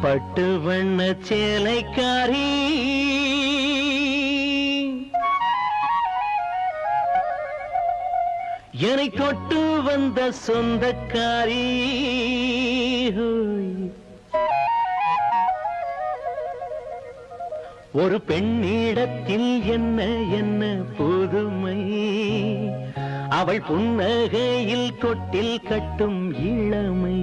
பட்டு வண்ண சேலைக்காரி என்னை தொட்டு வந்த சொந்தக்காரி ஹோய். ஒரு பெண்ணிடத்தில் என்ன என்ன புதுமை அவள் புன்னகையில் தொட்டில் கட்டும் இளமை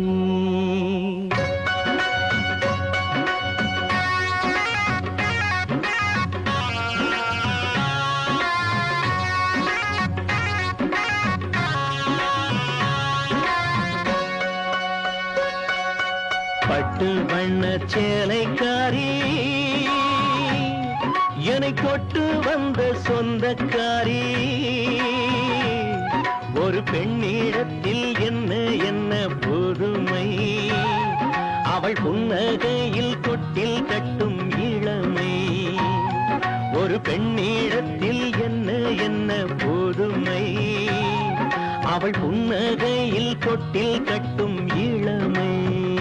பட்டு வண்ண சேலைக்காரி என்னை கொட்டு வந்த சொந்தக்காரி ஒரு பெண்ணிடத்தில் என்ன என்ன புதுமை அவள் புன்னகையில் தொட்டில் கட்டும் இளமை ஒரு பெண்ணிடத்தில் என்ன என்ன புதுமை அவள் புன்னகையில் தொட்டில் கட்டும் இளமை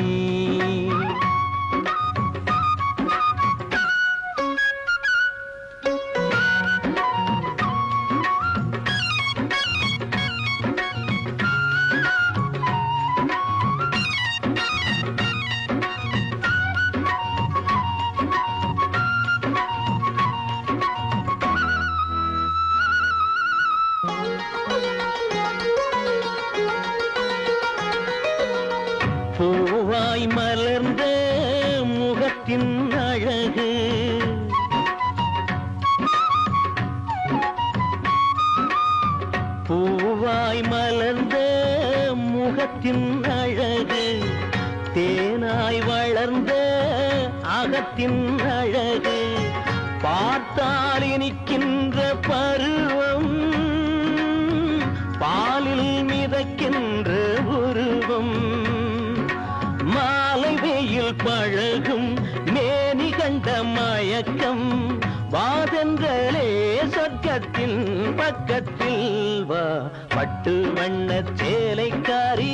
பூவாய் மலர்ந்த முகத்தின் அழகு பூவாய் மலர்ந்த முகத்தின் அழகு தேனாய் வளர்ந்த அகத்தின் அழகு பார்த்தால் இனிக்கின்ற பருவம் பாலில் மிதக்கின்ற உருவம் மாலை வெயில் பழகும் மேனி கண்ட மயக்கம் வாதங்களே சொர்க்கத்தின் பக்கத்தில் வா பட்டு வண்ண சேலைக்காரி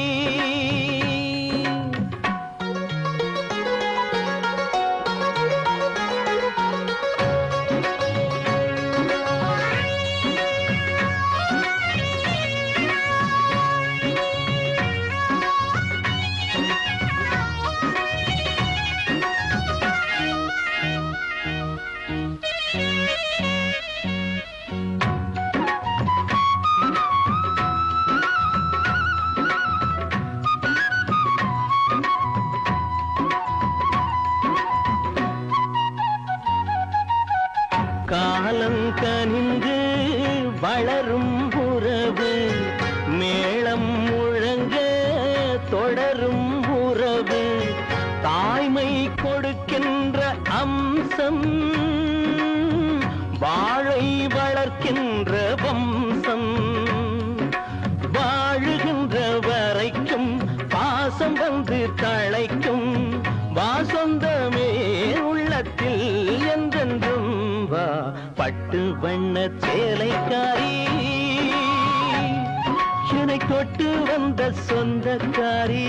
காலம் கனிந்து வளரும் உறவு மேளம் முழங்க தொடரும் உறவு தாய்மை கொடுக்கின்ற அம்சம் வாழை வளர்க்கின்ற வம்சம் வாழுகின்ற வரைக்கும் பாசம் வந்து தழைக்கும் வாசந்தமே உள்ளத்தில் என்றென்றும் வா பட்டு வண்ண சேலைக்காரி என்னை தொட்டு வந்த சொந்தக்காரி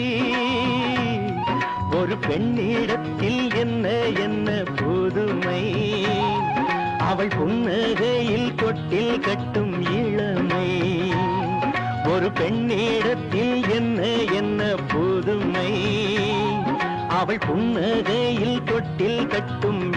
ஒரு பெண்ணிடத்தில் என்ன என்ன புதுமை அவள் புன்னகையில் தொட்டில் கட்டும் இளமை ஒரு பெண்ணிடத்தில் என்ன என்ன புதுமை அவள் புன்னகையில் தொட்டில் கட்டும்